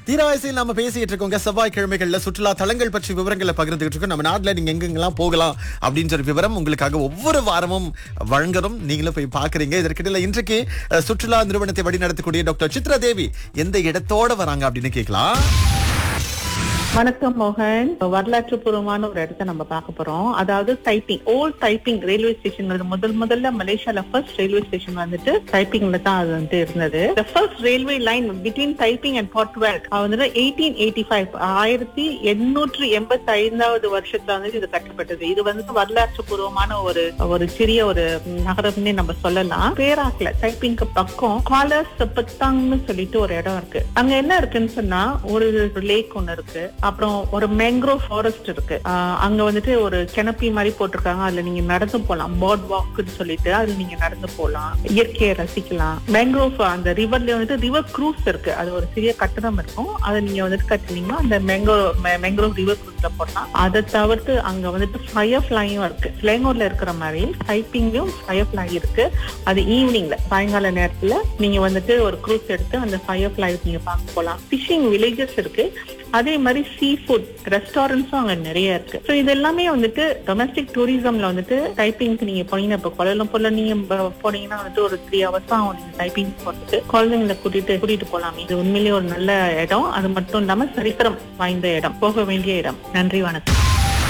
தீராவசியில் நாம பேசிட்டு இருக்கோங்க செவ்வாய்க்கிழமைகள்ல சுற்றுலா தலங்கள் பற்றி விவரங்களை பகிர்ந்துகிட்டு இருக்கோம் நம்ம நாட்டுல நீங்க எங்கெங்கெல்லாம் போகலாம் அப்படின்னு சொல்லி விவரம் உங்களுக்காக ஒவ்வொரு வாரமும் வழங்குறோம் நீங்களும் போய் பாக்குறீங்க இதற்கிடையில இன்றைக்கு அஹ், சுற்றுலா நிறுவனத்தை வழிநடத்தக்கூடிய டாக்டர் சித்ரா தேவி எந்த இடத்தோட வராங்க அப்படின்னு கேட்கலாம் வணக்கம் மோகன் வரலாற்று பூர்வமான ஒரு இடத்த நம்ம பார்க்க போறோம் அதாவது Taiping old Taiping railway station முதல் முதல்ல மலேசியால ஃபர்ஸ்ட் ரயில்வே ஸ்டேஷன் வந்துட்டு டைப்பிங்ல தான் அது வந்து இருந்தது the first railway line between Taiping and Port Weld வந்துட்டு எயிட்டீன் எயிட்டி ஃபைவ் ஆயிரத்தி எண்ணூற்றி எண்பத்தி ஐந்தாவது வருஷத்துல வந்து இது கட்டப்பட்டது இது வந்து வரலாற்று பூர்வமான ஒரு ஒரு சிறிய ஒரு நகரம்னே நம்ம சொல்லலாம் பேராக்ல டைப்பிங்க்கு பக்கம் காலர்ஸ் பத்தாங்னு சொல்லிட்டு ஒரு இடம் இருக்கு அங்க என்ன இருக்குன்னு சொன்னா ஒரு லேக் ஒண்ணு இருக்கு அப்புறம் ஒரு மேங்க்ரோவ் ஃபாரஸ்ட் இருக்கு ஆஹ் அங்க வந்துட்டு ஒரு கிணப்பி மாதிரி போட்டிருக்காங்க அதுல நீங்க நடந்து போலாம் போர்ட் வாக்குன்னு சொல்லிட்டு அதுல நீங்க நடந்து போலாம் இயற்கையை ரசிக்கலாம் மேங்க்ரோவ் அந்த ரிவர்ல வந்துட்டு ரிவர் க்ரூஸ் இருக்கு அது ஒரு சிறிய கட்டணம் இருக்கும் அதை நீங்க வந்துட்டு கட்டினீங்கன்னா அந்த மேங்கோ மேங்க்ரோவ் ரிவர் க்ரூஸ்ல போடலாம் அதை தவிர்த்து அங்க வந்துட்டு ஃபயர் ஃபிளையும் இருக்கு ஸ்லேங்கூர்ல இருக்கிற மாதிரி டைப்பிங்கும் ஃபயர் ஃபிளை இருக்கு அது ஈவினிங்ல சாயங்கால நேரத்துல நீங்க வந்துட்டு ஒரு க்ரூஸ் எடுத்து அந்த ஃபயர் ஃபிளை நீங்க பார்க்க போலாம் ஃபிஷிங் வில்லேஜஸ் இருக்கு அதே மாதிரி சீ ஃபுட் ரெஸ்டாரண்ட்ஸும் அங்க நிறைய இருக்கு ஸோ இது எல்லாமே வந்துட்டு டொமஸ்டிக் டூரிசம்ல வந்துட்டு டைப்பிங்க்கு நீங்க போனீங்கன்னா இப்போ கொலலம்பூர்ல நீங்க ப- போனீங்கன்னா வந்துட்டு ஒரு த்ரீ ஹவர்ஸ் தான் ஆகும் நீங்க டைப்பிங் போறதுக்கு குழந்தைங்களை கூட்டிட்டு கூட்டிட்டு போலாம் இது உண்மையிலேயே ஒரு நல்ல இடம் அது மட்டும் இல்லாம சரித்திரம் வாய்ந்த இடம் போக வேண்டிய இடம் நன்றி வணக்கம்